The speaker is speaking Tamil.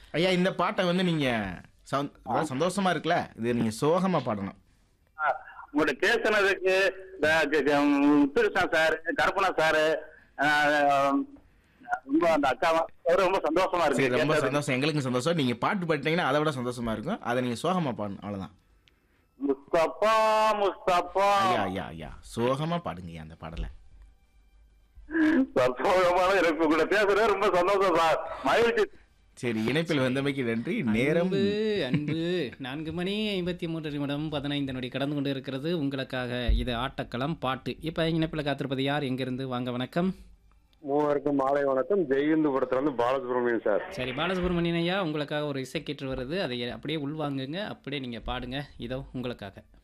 ஐயா இந்த பாட்டை வந்து நீங்க சந்- அதாவது சந்தோஷமா இருக்குல்ல இது நீங்க சோகமா பாடணும் ஆ, உங்கள்ட்ட பேசுனதுக்கு இந்த க- க- முத்துகிருஷ்ணன் சார் கருப்பணா சார் ரொம்ப அந்த அக்கா அவரு ரொம்ப சந்தோஷமா சரி இருக்கு ரொம்ப கேட்டது. சந்தோஷம் எங்களுக்கும் சந்தோஷம் நீங்க பாட்டு பாடிட்டீங்கன்னா அதை விட சந்தோஷமா இருக்கும் அதை நீங்க சோகமா பாடணும் அவ்வளவுதான் முஸ்தபா முஸ்தபா ஐயா ஐயா ஐயா சோகமா பாடுங்க ஐயா அந்த பாடலை சந்தோஷமான எனக்கு உங்கள்ட்ட பேசுறது ரொம்ப சந்தோஷம் சார் மகிழ்ச்சி சரி இணைப்பில் வந்தமைக்கு நன்றி நேரம் அன்பு அன்பு நான்கு மணி ஐம்பத்தி மூன்று நிமிடம் பதினைந்து நொடி கடந்து கொண்டு இருக்கிறது உங்களுக்காக இது ஆட்டக்களம் பாட்டு இப்போ இணைப்பில் காத்திருப்பது யார் எங்கிருந்து வாங்க வணக்கம் மூவருக்கும் மாலை வணக்கம் ஜெயந்துபுரத்துல இருந்து பாலசுப்ரமணியன் சார் சரி பாலசுப்ரமணியன் ஐயா உங்களுக்காக ஒரு இசை கேட்டு வருது அதை அப்படியே உள்வாங்குங்க அப்படியே நீங்கள் பாடுங்க இதோ உங்களுக்காக